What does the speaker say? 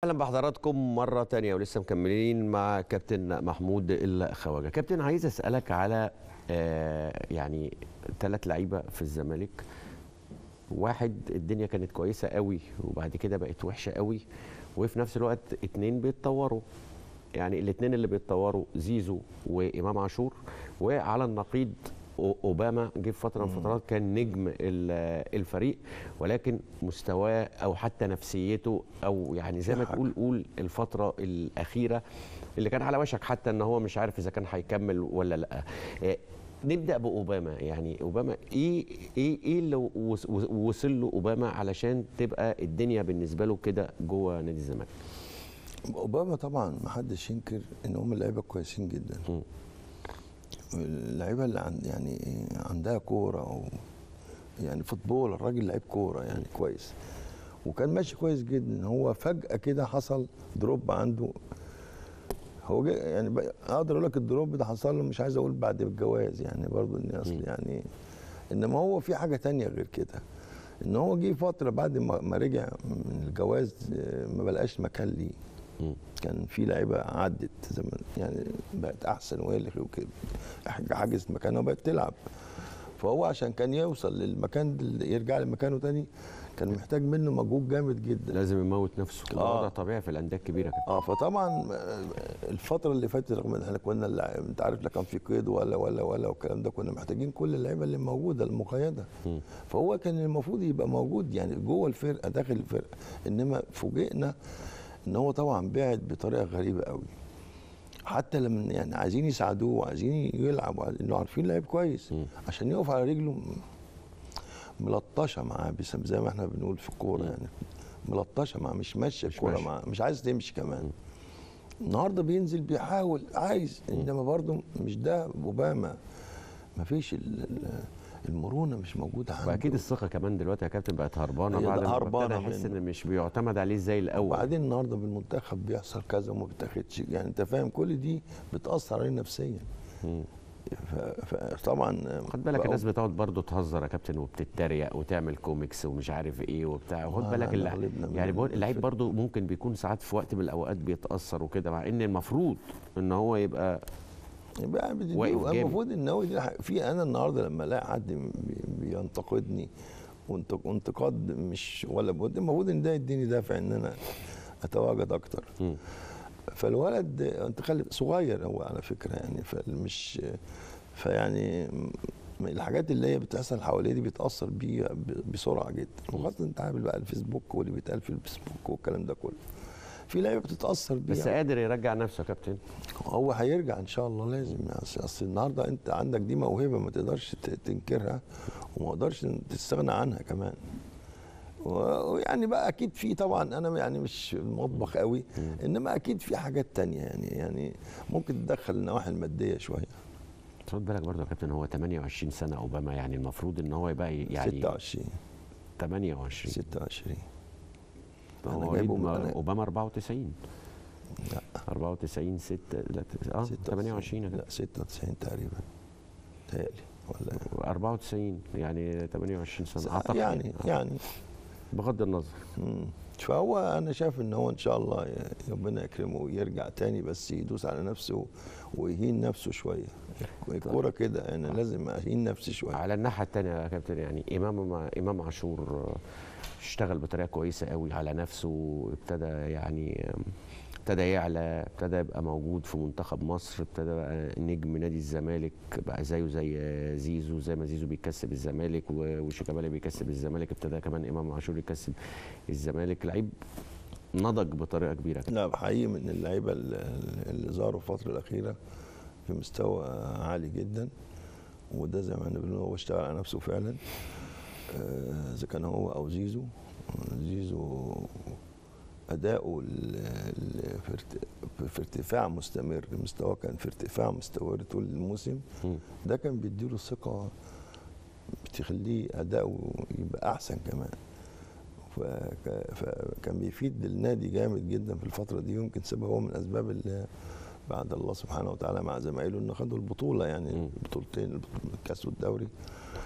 اهلا بحضراتكم مره تانية ولسه مكملين مع كابتن محمود الخواجه كابتن عايز اسالك على آه يعني ثلاث لعيبه في الزمالك واحد الدنيا كانت كويسه قوي وبعد كده بقت وحشه قوي وفي نفس الوقت اتنين بيتطوروا يعني الاثنين اللي بيتطوروا زيزو وامام عاشور وعلى النقيض اوباما جه في فتره من الفترات كان نجم الفريق ولكن مستواه او حتى نفسيته او يعني زي ما تقول قول الفتره الاخيره اللي كان على وشك حتى ان هو مش عارف اذا كان هيكمل ولا لا نبدا باوباما يعني اوباما ايه ايه ايه اللي وصل له اوباما علشان تبقى الدنيا بالنسبه له كده جوه نادي الزمالك اوباما طبعا ما حدش ينكر ان هم لعيبه كويسين جدا م. اللعيبه اللي عند يعني عندها كوره او يعني فوتبول الراجل لعيب كوره يعني كويس وكان ماشي كويس جدا هو فجاه كده حصل دروب عنده هو يعني اقدر اقول لك الدروب ده حصل له مش عايز اقول بعد الجواز يعني برضو اني اصل يعني انما هو في حاجه تانية غير كده ان هو جه فتره بعد ما رجع من الجواز ما بلقاش مكان ليه كان في لعيبه عدت زمان يعني بقت احسن وهي اللي وكده حجزت مكانها وبقت تلعب فهو عشان كان يوصل للمكان يرجع لمكانه تاني كان محتاج منه مجهود جامد جدا لازم يموت نفسه كده آه. وضع طبيعي في الانديه الكبيره كده اه فطبعا الفتره اللي فاتت رغم ان احنا كنا انت عارف لا كان في قيد ولا ولا ولا والكلام ده كنا محتاجين كل اللعيبه اللي موجوده المقيده م. فهو كان المفروض يبقى موجود يعني جوه الفرقه داخل الفرقه انما فوجئنا ان هو طبعا بعد بطريقه غريبه قوي حتى لما يعني عايزين يساعدوه وعايزين يلعب انه عارفين لعيب كويس م. عشان يقف على رجله ملطشه معاه زي ما احنا بنقول في الكوره يعني ملطشه معاه مش ماشيه الكوره معاه مش عايز تمشي كمان النهارده بينزل بيحاول عايز انما برضه مش ده اوباما مفيش المرونه مش موجوده عنده واكيد الثقه كمان دلوقتي يا كابتن بقت هربانه بعد ما هربانه يحس ان مش بيعتمد عليه زي الاول وبعدين النهارده بالمنتخب بيحصل كذا وما بيتاخدش يعني انت فاهم كل دي بتاثر عليه نفسيا فطبعا خد بالك الناس بتقعد برضه تهزر يا كابتن وبتتريق وتعمل كوميكس ومش عارف ايه وبتاع خد بالك يعني اللعيب برضه ممكن بيكون ساعات في وقت من الاوقات بيتاثر وكده مع ان المفروض ان هو يبقى يبقى المفروض ان هو في انا النهارده لما الاقي حد بينتقدني وانتقاد مش ولا بد المفروض ان ده يديني دافع ان انا اتواجد اكتر م. فالولد انت خلي صغير هو على فكره يعني فمش فيعني الحاجات اللي هي بتحصل حواليه دي بيتاثر بيها بسرعه جدا وخاصه انت عامل بقى الفيسبوك واللي بيتقال في الفيسبوك والكلام ده كله في لعيبه بتتاثر بيها بس قادر يرجع نفسه يا كابتن هو هيرجع ان شاء الله لازم اصل النهارده انت عندك دي موهبه ما تقدرش تنكرها وما تقدرش تستغنى عنها كمان ويعني بقى اكيد في طبعا انا يعني مش المطبخ قوي انما اكيد في حاجات تانية يعني يعني ممكن تدخل النواحي الماديه شويه خد بالك برضه يا كابتن هو 28 سنه اوباما يعني المفروض ان هو يبقى يعني 26 28 26 هو جايبه اوباما 94 لا 94 6 لا اه 28 لا 96 تقريبا تهيألي ولا 94 يعني 28 سنه اعتقد يعني يعني بغض النظر مم. فهو انا شايف ان هو ان شاء الله ربنا يكرمه ويرجع تاني بس يدوس على نفسه ويهين نفسه شويه الكوره كده انا يعني لازم اهين نفسي شويه على الناحيه الثانيه يا كابتن يعني امام امام عاشور اشتغل بطريقه كويسه قوي على نفسه ابتدى يعني ابتدى يعلى ابتدى يبقى موجود في منتخب مصر ابتدى بقى نجم نادي الزمالك بقى زيه زي زيزو زي ما زيزو بيكسب الزمالك وشيكابالا بيكسب الزمالك ابتدى كمان امام عاشور يكسب الزمالك لعيب نضج بطريقه كبيره لا حقيقي من اللعيبه اللي ظهروا في الفتره الاخيره في مستوى عالي جدا وده زي ما احنا بنقول هو اشتغل على نفسه فعلا اذا كان هو او زيزو زيزو اداؤه في ارتفاع مستمر مستواه كان في ارتفاع مستمر طول الموسم ده كان بيديله ثقه بتخليه اداؤه يبقى احسن كمان فكان بيفيد النادي جامد جدا في الفتره دي يمكن سبب هو من اسباب اللي بعد الله سبحانه وتعالى مع زمايله انه خدوا البطوله يعني البطولتين الكاس والدوري